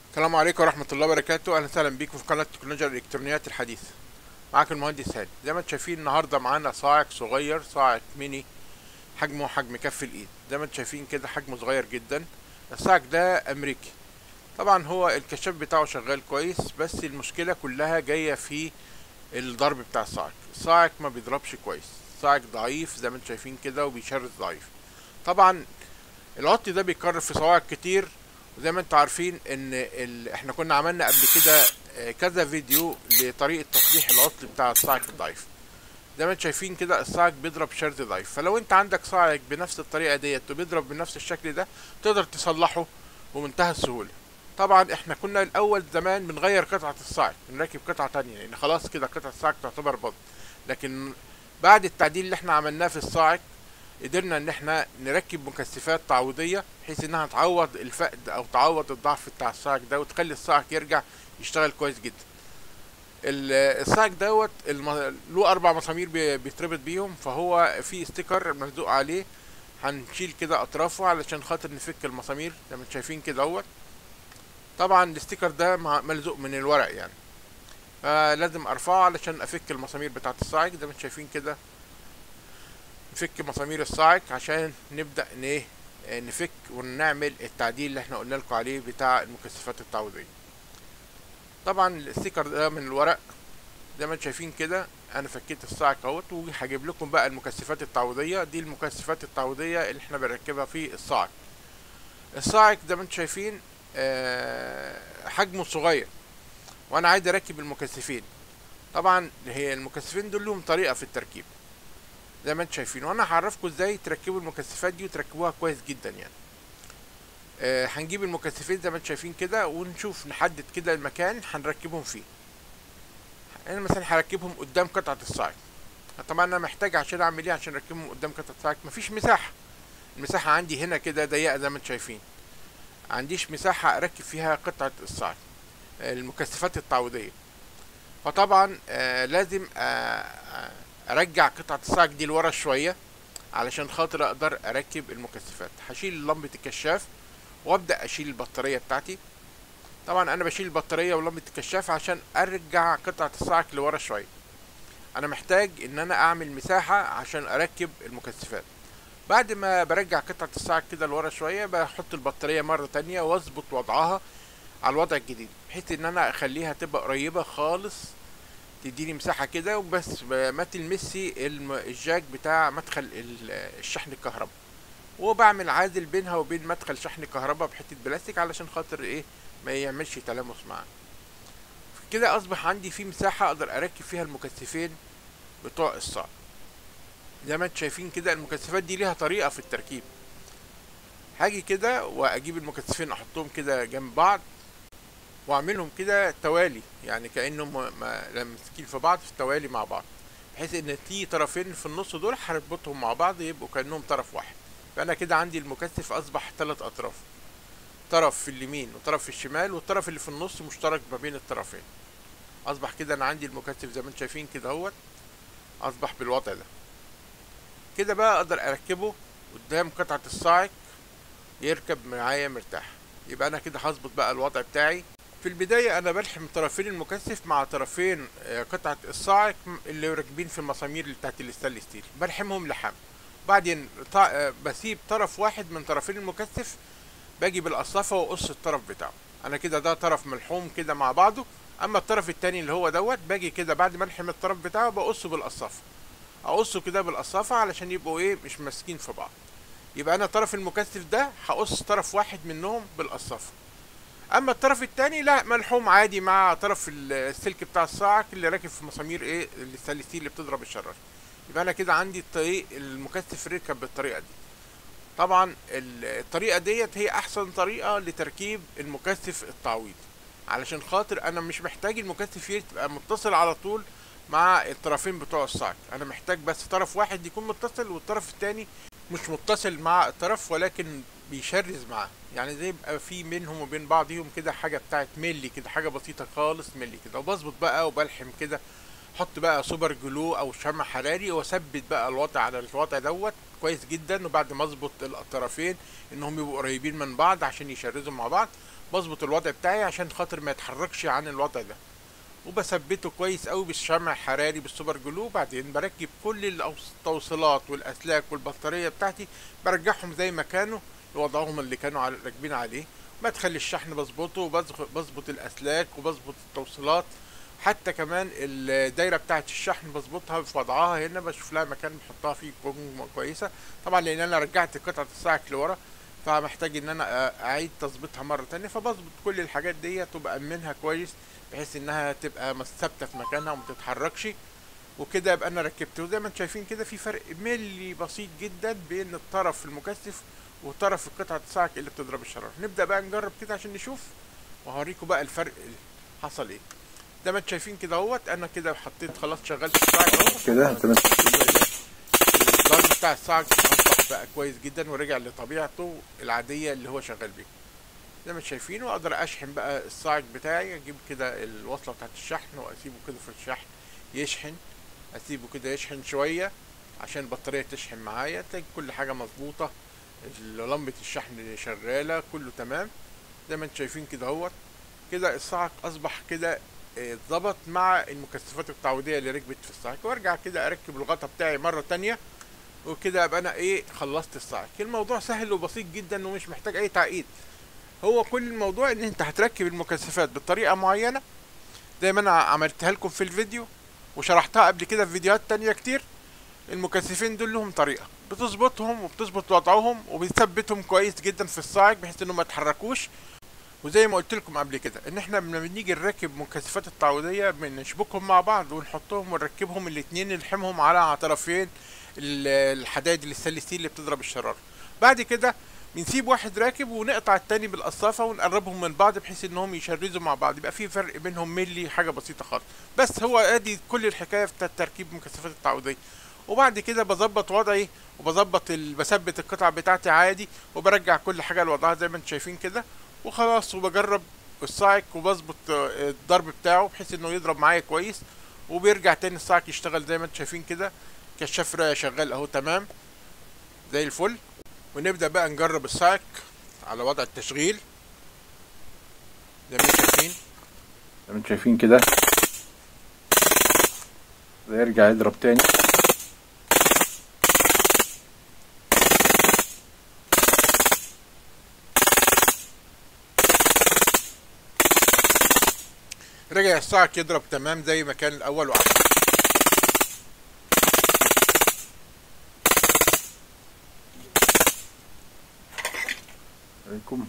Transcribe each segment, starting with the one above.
السلام عليكم ورحمة الله وبركاته أهلا وسهلا بيكم في قناة تكنولوجيا الإلكترونيات الحديثة معاك المهندس هاني زي ما انتم شايفين النهاردة معانا صاعق صغير صاعق ميني حجمه حجم كف الإيد زي ما انتم شايفين كده حجمه صغير جدا الصاعق ده أمريكي طبعا هو الكشاف بتاعه شغال كويس بس المشكلة كلها جاية في الضرب بتاع الصاعق الصاعق ما بيضربش كويس الصاعق ضعيف زي ما انتم شايفين كده وبيشرد ضعيف طبعا العطل ده بيتكرر في صواعق كتير وزي ما انتم عارفين ان ال... احنا كنا عملنا قبل كده آه، كذا فيديو لطريقه تصليح العطل بتاع الصاعق الضعيف زي ما انتم شايفين كده الصاعق بيضرب شرد ضعيف فلو انت عندك صاعق بنفس الطريقه ديت وبيضرب بنفس الشكل ده تقدر تصلحه بمنتهى السهوله طبعا احنا كنا الاول زمان بنغير قطعه الصاعق بنركب قطعه تانية لان خلاص كده قطعه الصاعق تعتبر بض لكن بعد التعديل اللي احنا عملناه في الصاعق قدرنا ان احنا نركب مكثفات تعويضيه بحيث انها تعوض الفقد او تعوض الضعف بتاع الصاعق ده وتخلي الصاعق يرجع يشتغل كويس جدا ال- الصاعق دوت الم... له اربع مسامير بي- بيتربط بيهم فهو في ستيكر ملزوق عليه هنشيل كده اطرافه علشان خاطر نفك المسامير زي ما انتم شايفين كده اهوت طبعا الستيكر ده مع- ملزوق من الورق يعني فلازم ارفعه علشان افك المسامير بتاعت الصاعق زي ما انتم شايفين كده نفك مسامير الصاعق عشان نبدأ ن- ايه آه، نفك ونعمل التعديل اللي احنا قلنا لكم عليه بتاع المكثفات التعويضية طبعا الستيكر ده من الورق زي ما انتم شايفين كده انا فكيت الصاعق اهوت وهجيب لكم بقى المكثفات التعويضية دي المكثفات التعويضية اللي احنا بنركبها في الصاعق الصاعق زي ما انتم شايفين آه، حجمه صغير وانا عايز اركب المكثفين طبعا هي المكثفين دول لهم طريقة في التركيب زي ما انتم شايفين وانا هعرفكم ازاي تركبوا المكثفات دي وتركبوها كويس جدا يعني آه هنجيب المكثفين زي ما انتم شايفين كده ونشوف نحدد كده المكان هنركبهم فيه انا مثلا هركبهم قدام قطعة الصاعق طبعا انا محتاج عشان اعمل ايه عشان اركبهم قدام قطعة الصاعق مفيش مساحة المساحة عندي هنا كده ضيقة زي ما انتم شايفين عنديش مساحة اركب فيها قطعة الصاعق آه، المكثفات التعويضية فطبعا آه لازم آه آه، ارجع قطعة الصاج دي لورا شوية علشان خاطر اقدر اركب المكثفات هشيل لمبة الكشاف وابدأ اشيل البطارية بتاعتي طبعا انا بشيل البطارية ولمبة الكشاف عشان ارجع قطعة الصاج لورا شوية انا محتاج ان انا اعمل مساحة عشان اركب المكثفات بعد ما برجع قطعة الصاج كده لورا شوية بحط البطارية مرة تانية واظبط وضعها على الوضع الجديد بحيث ان انا اخليها تبقى قريبة خالص تديني مساحة كده وبس ب- ما تلمسي الم- الجاك بتاع مدخل ال- الشحن الكهرباء وبعمل عازل بينها وبين مدخل شحن الكهرباء بحتة بلاستيك علشان خاطر ايه ما يعملش تلامس معاه كده اصبح عندي في مساحة اقدر اركب فيها المكثفين بتوع الصاع زي ما انتم شايفين كده المكثفات دي ليها طريقة في التركيب هاجي كده واجيب المكثفين احطهم كده جنب بعض واعملهم كده توالي يعني كانهم م- م- ماسكين في بعض في التوالي مع بعض بحيث ان في طرفين في النص دول هربطهم مع بعض يبقوا كانهم طرف واحد فانا كده عندي المكثف اصبح ثلاث اطراف طرف في اليمين وطرف في الشمال والطرف اللي في النص مشترك ما بين الطرفين اصبح كده انا عندي المكثف زي ما انتم شايفين كده اهوت اصبح بالوضع ده كده بقى اقدر اركبه قدام قطعة الصاعق يركب معايا مرتاح يبقى انا كده هظبط بقى الوضع بتاعي في البداية أنا بلحم طرفين المكثف مع طرفين آه، قطعة الصاعق م- اللي راكبين في المسامير اللي بتاعت الستانلس ستيل بلحمهم لحام بعدين طا- آه، بسيب طرف واحد من طرفين المكثف باجي بالقصافة وأقص الطرف بتاعه أنا كده ده طرف ملحوم كده مع بعضه أما الطرف التاني اللي هو دوت باجي كده بعد ما ألحم الطرف بتاعه بقصه بالقصافة أقصه كده بالقصافة علشان يبقوا إيه مش ماسكين في بعض يبقى أنا طرف المكثف ده هقص طرف واحد منهم بالقصافة اما الطرف التاني لا ملحوم عادي مع طرف ال- السلك بتاع الصاعق اللي راكب في مسامير ايه الستانلس اللي بتضرب الشرايط يبقى انا كده عندي الطريق المكثف ركب بالطريقه دي طبعا ال- الطريقه ديت هي احسن طريقه لتركيب المكثف التعويض علشان خاطر انا مش محتاج المكثف يبقى متصل على طول مع الطرفين بتوع الصاعق انا محتاج بس طرف واحد يكون متصل والطرف التاني مش متصل مع الطرف ولكن بيشرز معاه يعني زي يبقى في بينهم وبين بعضهم كده حاجه بتاعت ملي كده حاجه بسيطه خالص ملي كده وبظبط بقى وبلحم كده احط بقى سوبر جلو او شمع حراري واثبت بقى الوضع على الوضع دوت كويس جدا وبعد ما اظبط الطرفين انهم يبقوا قريبين من بعض عشان يشرزوا مع بعض بظبط الوضع بتاعي عشان خاطر ما يتحركش عن الوضع ده وبثبته كويس قوي بالشمع الحراري بالسوبر جلو وبعدين بركب كل التوصيلات والاسلاك والبطاريه بتاعتي برجعهم زي ما كانوا لوضعهم اللي كانوا على- راكبين عليه مدخل الشحن بظبطه وبظبط الاسلاك وبظبط التوصيلات حتى كمان الدايره بتاعه الشحن بظبطها في وضعها هنا بشوف لها مكان بحطها فيه تكون كويسه طبعا لان انا رجعت قطعه الساعه لورا فمحتاج ان انا أ- اعيد تظبيطها مره تانية فبظبط كل الحاجات ديت وبامنها كويس بحيث انها تبقى مس- ثابته في مكانها وما تتحركش وكده يبقى انا ركبته زي ما انتم شايفين كده في فرق ملي بسيط جدا بين الطرف المكثف وطرف قطعه الساعه اللي بتضرب الشراره نبدا بقى نجرب كده عشان نشوف وهوريكم بقى الفرق اللي حصل ايه زي ما انتم شايفين كده اهوت انا كده حطيت خلاص شغلت الساعه اهو كده تمام الضرب بتاع الصاج اصبح بقى كويس جدا ورجع لطبيعته العاديه اللي هو شغال بيها زي ما انتم شايفين واقدر اشحن بقى الصاج بتاعي اجيب كده الوصله بتاعت الشحن واسيبه كده في الشحن يشحن اسيبه كده يشحن شويه عشان البطاريه تشحن معايا تلاقي كل حاجه مظبوطه لمبه الشحن شغاله كله تمام زي ما انتم شايفين كده اهوت كده الصاعق اصبح كده اه، اتظبط مع المكثفات التعويضيه اللي ركبت في الصاعق وارجع كده اركب الغطا بتاعي مره تانية وكده ابقى انا ايه خلصت الصاعق الموضوع سهل وبسيط جدا ومش محتاج اي تعقيد هو كل الموضوع ان انت هتركب المكثفات بطريقه معينه زي ما انا عملتها لكم في الفيديو وشرحتها قبل كده في فيديوهات تانية كتير المكثفين دول لهم طريقه بتظبطهم وبتظبط وضعهم وبتثبتهم كويس جدا في الصاعق بحيث انهم ما يتحركوش وزي ما قلت لكم قبل كده ان احنا لما بنيجي نركب مكثفات التعويضيه بنشبكهم مع بعض ونحطهم ونركبهم الاتنين نلحمهم على طرفين ال- الحدائد السلسيل اللي بتضرب الشراره بعد كده بنسيب واحد راكب ونقطع التاني بالقصافه ونقربهم من بعض بحيث انهم يشرزوا مع بعض يبقى في فرق بينهم ملي حاجه بسيطه خالص بس هو ادي كل الحكايه في تركيب مكثفات التعويضيه وبعد كده بظبط وضعي وبظبط ال... بثبت القطع بتاعتي عادي وبرجع كل حاجه لوضعها زي ما انتم شايفين كده وخلاص وبجرب الصاعق وبظبط آه، الضرب بتاعه بحيث انه يضرب معايا كويس وبيرجع تاني الصاعق يشتغل زي ما انتم شايفين كده كشاف رأي شغال اهو تمام زي الفل ونبدأ بقى نجرب الصاعق على وضع التشغيل زي ما انتم شايفين زي ما انتم شايفين كده يرجع يضرب تاني رجع الصاعق يضرب تمام زي ما كان الاول واحسن عليكم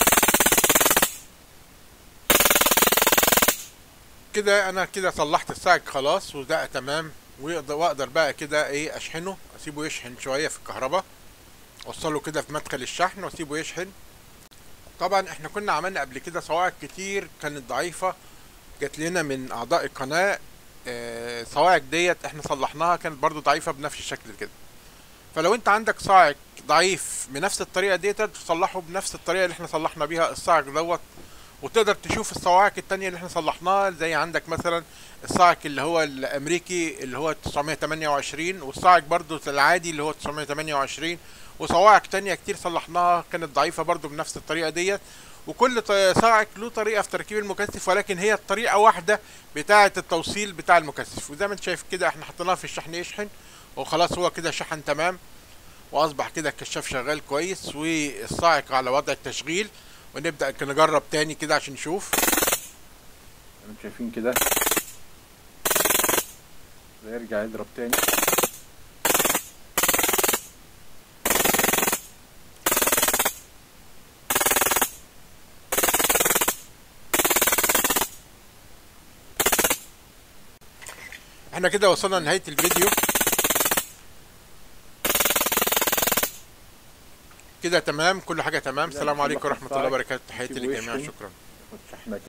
كده انا كده صلحت الصاعق خلاص وده تمام ويقدر واقدر بقى كده ايه اشحنه اسيبه يشحن شويه في الكهرباء اوصله كده في مدخل الشحن واسيبه يشحن طبعا احنا كنا عملنا قبل كده صواعق كتير كانت ضعيفه جات لنا من اعضاء القناه آه، صواعق ديت احنا صلحناها كانت برضو ضعيفه بنفس الشكل كده فلو انت عندك صاعق ضعيف بنفس الطريقه ديت تصلحه بنفس الطريقه اللي احنا صلحنا بيها الصاعق دوت وتقدر تشوف الصواعق التانية اللي احنا صلحناها زي عندك مثلا الصاعق اللي هو الامريكي اللي هو 928 والصاعق برضو العادي اللي هو 928 وصواعق تانية كتير صلحناها كانت ضعيفة برضو بنفس الطريقة ديت وكل ط- صاعق له طريقة في تركيب المكثف ولكن هي الطريقة واحدة بتاعة التوصيل بتاع المكثف وزي ما انت شايف كده احنا حطيناه في الشحن يشحن وخلاص هو كده شحن تمام واصبح كده الكشاف شغال كويس والصاعق على وضع التشغيل ونبدأ نجرب تاني كده عشان نشوف زي ما انتم شايفين كده يرجع يضرب تاني احنا كده وصلنا لنهاية الفيديو كده تمام كل حاجة تمام السلام عليكم ورحمة الله وبركاته تحياتي للجميع شكرا شحنة